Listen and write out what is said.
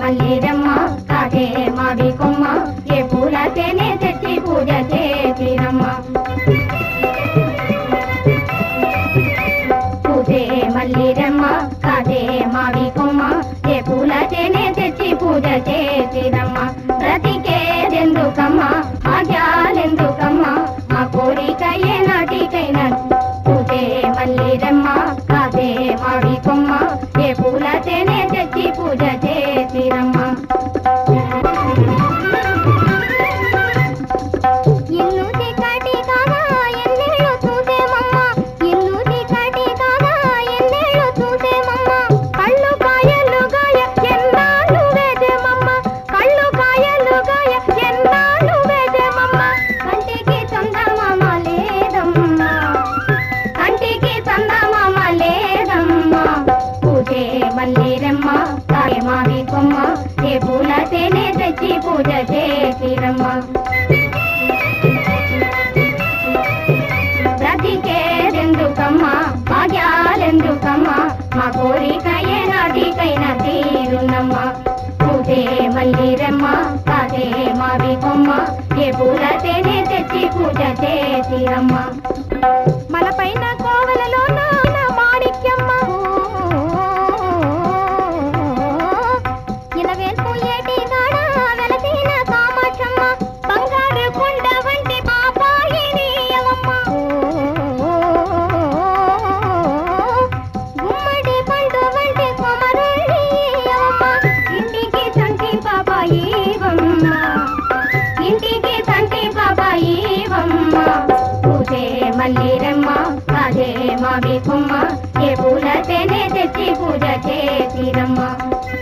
మల్లిరమ్మ కాదే మావి కొమ్మ ఏ పూల తేనె తెచ్చి పూజ చేసిరమ్మ పూజే మల్లిరమ్మ కాదే మావి కొమ్మ ఏ పూల తేనె తెచ్చి పూజ చేసిరమ్మ బ్రతికేదెందుకమ్మ ఆజ్ఞాలెందుకమ్మ మా కోరిక ఏ నాటికైనా పూజే మల్లిరమ్మ కాదే మావి కొమ్మ ఏ పూల తేనె తెచ్చి పూజ చేసిరమ్మ ఇల్లు చీకటి కాగా ఎన్నేళ్ళు చూసేమమ్మ ఇల్లు చీకటి కాగా ఎన్నేళ్ళు చూసేమమ్మ కళ్ళు కాయలు గాయ ఎన్నాళ్ళు వేసేమమ్మ కళ్ళు కాయలు గాయ ఎన్నాళ్ళు వేసేమమ్మ కంటికి చందమామ లేదమ్మా కంటికి చందమామ లేదమ్మా పూజే మల్లిరమ్మ కాయ మావి కొమ్మ ఏ పూల తేనె తెచ్చి పూజ చేసిరమ్మ బ్రతికేదెందుకమ్మా భాగ్యాలెందుకమ్మా మా కోరిక ఏ నాటికైనా తీరునమ్మా పూజే మల్లిరమ్మ కాదే మావి కొమ్మ ఏ పూల తేనె తెచ్చి పూజ చేసిరమ్మ మన పైన కోవలలో నాన మాణిక్యమ్మ ఇలవేల్పు ఏటి గాడ వెలసిన కామాక్షమ్మ బంగారు కొండ వంటి పాపాయిని యవమ్మ గుమ్మడి పండు వంటి కొమరుణ్ణి యవమ్మ ఇంటికి సంటి పాపాయి వమ్మ ఇంటికి సంటి పాపాయి వమ్మ పూజే మల్లిరమ్మ కాదే మావి కొమ్మ ఏ పూల తేనె తెచ్చి పూజ చేసిరమ్మ